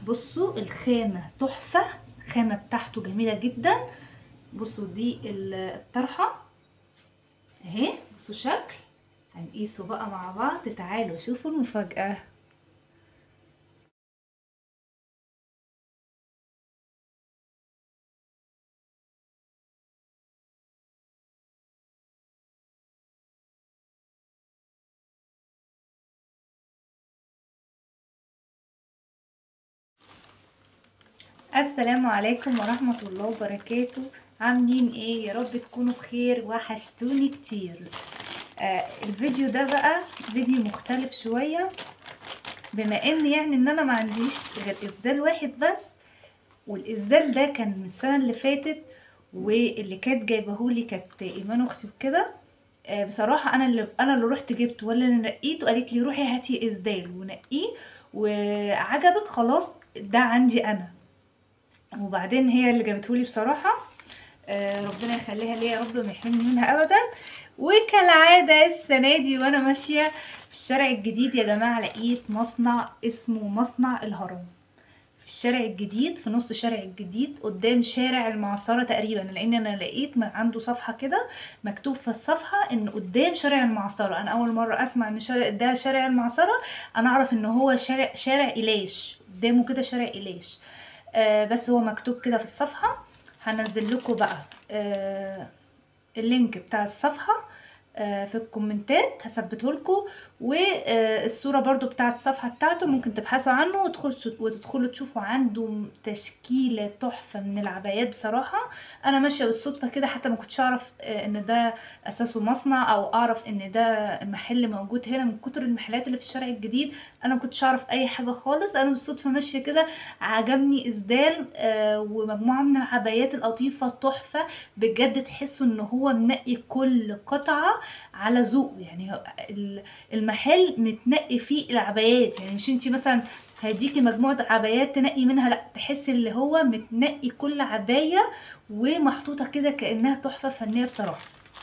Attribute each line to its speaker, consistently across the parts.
Speaker 1: بصوا الخامة تحفة الخامة بتاعته جميلة جدا بصوا دي ال- الطرحة اهي بصوا شكل هنقيسه بقى مع بعض تعالوا شوفوا المفاجأة السلام عليكم ورحمة الله وبركاته عاملين ايه يا رب تكونوا بخير وحشتوني كتير آه الفيديو ده بقى فيديو مختلف شوية بما ان يعني ان انا ما عنديش غير اسدال واحد بس والاسدال ده كان من السنة اللي فاتت واللي كانت جايبهولي كانت ايمان اختي وكده آه بصراحة انا اللي انا اللي رحت جبته ولا اللي نقيته قالت لي روحي هاتي اسدال ونقيه وعجبك خلاص ده عندي انا وبعدين هي اللي جابتهولي بصراحة آه ربنا يخليها ليا يا رب ما يحرمني منها ابدا وكالعادة السنة دي وانا ماشية في الشارع الجديد يا جماعة لقيت مصنع اسمه مصنع الهرم في الشارع الجديد في نص شارع الجديد قدام شارع المعصرة تقريبا لان انا لقيت ما عنده صفحة كده مكتوب في الصفحة ان قدام شارع المعصرة انا اول مرة اسمع ان شارع ده شارع المعصرة انا اعرف ان هو شارع شارع إيلاش قدامه كده شارع إيلاش آه بس هو مكتوب كده في الصفحة هنزل لكم بقى آه اللينك بتاع الصفحة آه في الكومنتات هثبته لكم والصورة برضو بتاعت الصفحة بتاعته ممكن تبحثوا عنه وتدخلوا وتدخلوا تشوفوا عنده تشكيلة تحفة من العبايات بصراحة انا ماشية بالصدفة كده حتى ما كنتش اعرف آه ان ده اساسه مصنع او اعرف ان ده محل موجود هنا من كتر المحلات اللي في الشارع الجديد انا ما كنتش اعرف اي حاجة خالص انا بالصدفة ماشية كده عجبني اسدال آه ومجموعة من العبايات القطيفة تحفة بجد تحسوا ان هو منقي كل قطعة على ذوق يعني ال- المحل متنقي فيه العبايات يعني مش انتي مثلا هيديكي مجموعة عبايات تنقي منها لا تحسي اللي هو متنقي كل عباية ومحطوطة كده كأنها تحفة فنية بصراحة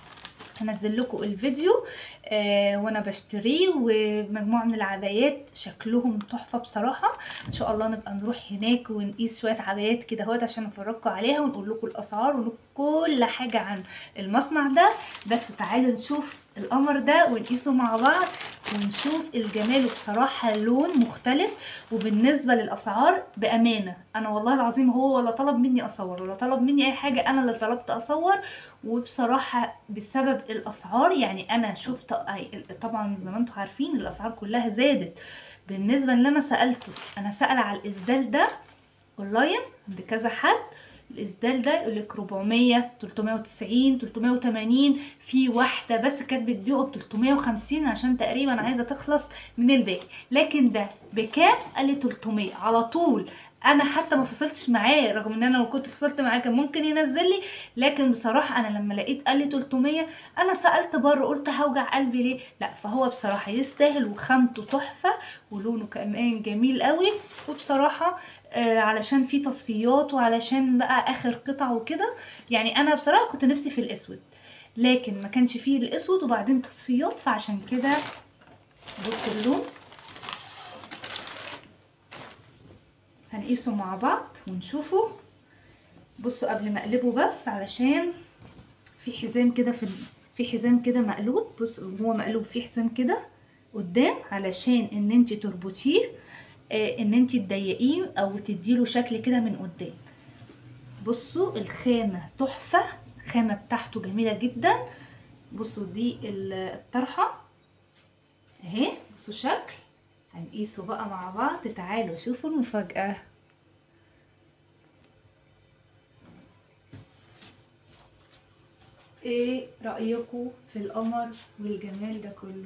Speaker 1: هنزل لكم الفيديو آه وانا بشتريه ومجموعه من العبايات شكلهم تحفه بصراحه ان شاء الله نبقى نروح هناك ونقيس شويه عبايات كده اهوت عشان نفرجكم عليها ونقول لكم الاسعار ونقول كل حاجه عن المصنع ده بس تعالوا نشوف القمر ده ونقيسه مع بعض ونشوف الجمال وبصراحة لون مختلف وبالنسبة للأسعار بأمانة أنا والله العظيم هو ولا طلب مني أصور ولا طلب مني أي حاجة أنا اللي طلبت أصور وبصراحة بسبب الأسعار يعني أنا شفت أي- طبعا زي ما انتم عارفين الأسعار كلها زادت بالنسبة اللي أنا سألته أنا سأل على الإسدال ده أونلاين عند كذا حد الإسدال ده يقولك 400 390 380 في واحدة بس كانت بتبيعه ب 350 عشان تقريبا عايزة تخلص من الباقي لكن ده بكام؟ قال لي 300 على طول انا حتى ما فصلتش معاه رغم ان انا لو كنت فصلت معاه كان ممكن ينزل لي لكن بصراحه انا لما لقيت قال لي 300 انا سالت بره قلت هوجع قلبي ليه لا فهو بصراحه يستاهل وخامته تحفه ولونه كمان جميل قوي وبصراحه آه علشان في تصفيات وعلشان بقى اخر قطع وكده يعني انا بصراحه كنت نفسي في الاسود لكن ما كانش فيه الاسود وبعدين تصفيات فعشان كده بص اللون هنقيسه مع بعض ونشوفه بصوا قبل ما اقلبه بس علشان في حزام كده في ال- في حزام كده مقلوب بص هو مقلوب في حزام كده قدام علشان ان انت تربطيه آه ان انت تضيقيه او تديله شكل كده من قدام بصوا الخامة تحفة الخامة بتاعته جميلة جدا بصوا دي ال- الطرحة اهي بصوا شكل هنقيسه بقى مع بعض تعالوا شوفوا المفاجأة ايه رأيكم في القمر والجمال ده كله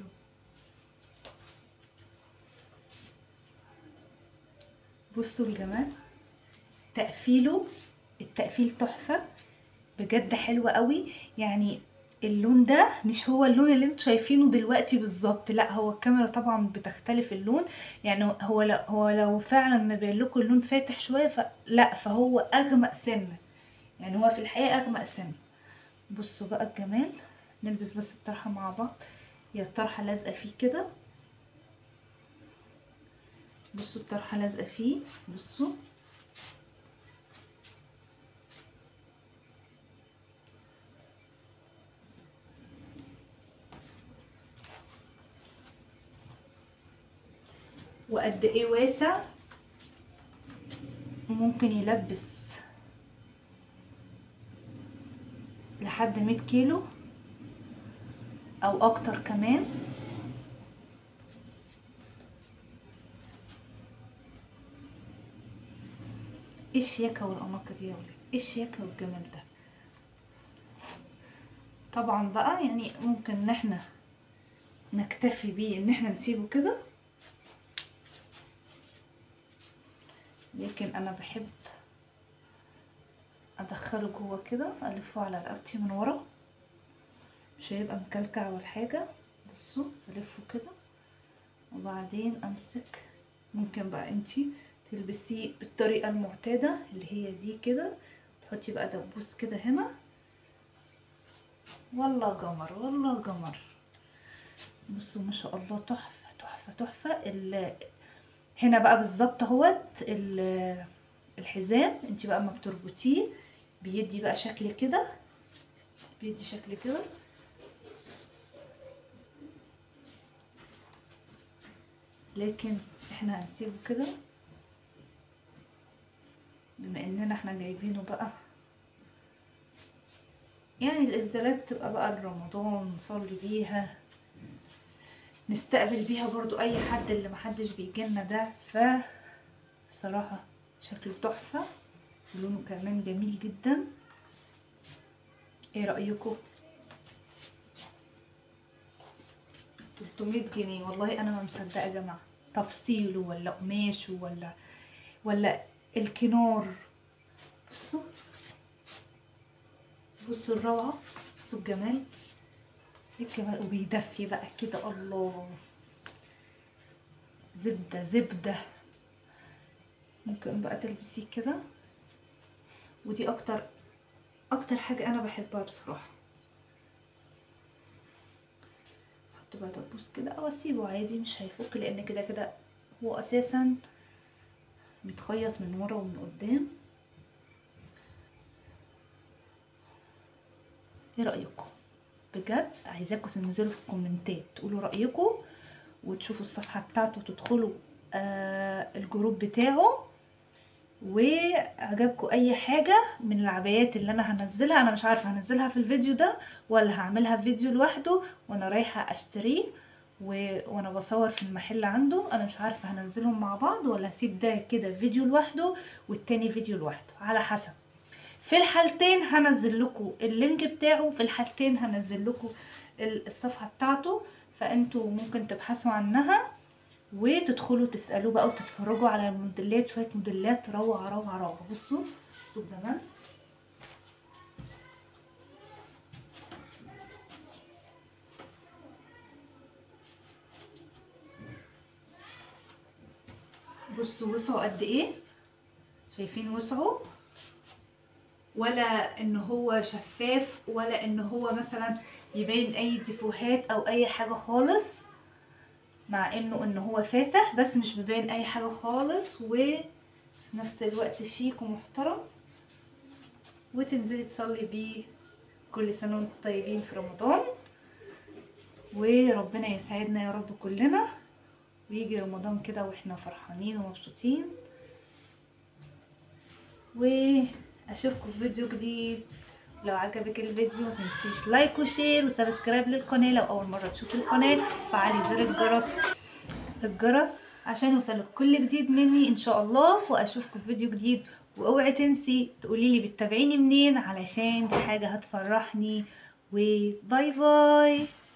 Speaker 1: بصوا الجمال تقفيله التقفيل تحفة بجد حلو قوي يعني اللون ده مش هو اللون اللي انتوا شايفينه دلوقتي بالظبط لا هو الكاميرا طبعا بتختلف اللون يعني هو لو هو لو فعلا مبين لكم اللون فاتح شويه فلا فهو اغمق سنه يعني هو في الحقيقه اغمق سنه بصوا بقى الجمال نلبس بس الطرحه مع بعض هي الطرحه لازقه فيه كده بصوا الطرحه لازقه فيه بصوا وقد ايه واسع ممكن يلبس لحد مية كيلو او اكتر كمان ايه الشياكة والاناقة دي يا ولاد ايه الشياكة والجمال ده طبعا بقى يعني ممكن ان احنا نكتفي بيه ان احنا نسيبه كده لكن انا بحب ادخله جوه كده الفه على رقبتي من ورا مش هيبقى مكلكع ولا حاجه بصوا الفه كده وبعدين امسك ممكن بقى انتي تلبسيه بالطريقه المعتاده اللي هي دي كده تحطي بقى دبوس كده هنا والله قمر والله قمر بصوا ما شاء الله تحفه تحفه تحفه ال- هنا بقى بالظبط اهوت ال- الحزام انت بقى ما بتربطيه بيدي بقى شكل كده بيدي شكل كده لكن احنا هنسيبه كده بما اننا احنا جايبينه بقى يعني الإسدالات تبقى بقى لرمضان نصلي بيها نستقبل بيها برضو اي حد اللي محدش بيجيلنا ده ف بصراحة شكله تحفة لونه كمان جميل جدا ايه رأيكم 300 جنيه والله انا ما مصدقه يا جماعه تفصيله ولا قماشه ولا ولا الكنار بصوا بصوا الروعه بصوا الجمال هيك بقى وبيدفي بقى كده الله زبده زبده ممكن بقى تلبسيه كده ودي اكتر اكتر حاجه انا بحبها بصراحه احط بقى دبوس كده او اسيبه عادي مش هيفك لان كده كده هو اساسا متخيط من ورا ومن قدام ايه رايكم بجد عايزاكم تنزلوا في الكومنتات تقولوا رايكم وتشوفوا الصفحه بتاعته وتدخلوا آه الجروب بتاعه وعجبكم اي حاجه من العبايات اللي انا هنزلها انا مش عارفه هنزلها في الفيديو ده ولا هعملها في فيديو لوحده وانا رايحه اشتريه و... وانا بصور في المحل عنده انا مش عارفه هنزلهم مع بعض ولا هسيب ده كده فيديو لوحده والتاني فيديو لوحده على حسب في الحالتين هنزل لكم اللينك بتاعه في الحالتين هنزل لكم الصفحه بتاعته فانتوا ممكن تبحثوا عنها وتدخلوا تسالوه بقى وتتفرجوا على الموديلات شويه موديلات روعه روعه روعه بصوا بصوا الجمال بصوا وسعه قد ايه شايفين وسعه ولا ان هو شفاف ولا ان هو مثلا يبين اي ديفوهات او اي حاجه خالص مع انه ان هو فاتح بس مش مبين اي حاجه خالص وفي نفس الوقت شيك ومحترم وتنزلي تصلي بيه كل سنه وانتم طيبين في رمضان وربنا يسعدنا يا رب كلنا ويجي رمضان كده واحنا فرحانين ومبسوطين واشوفكم في فيديو جديد لو عجبك الفيديو متنسيش لايك وشير وسبسكرايب للقناه لو اول مره تشوفي القناه وفعلي زر الجرس الجرس عشان يوصلك كل جديد مني ان شاء الله واشوفكم في فيديو جديد واوعي تنسي تقولي لي بتتابعيني منين علشان دي حاجه هتفرحني وباي باي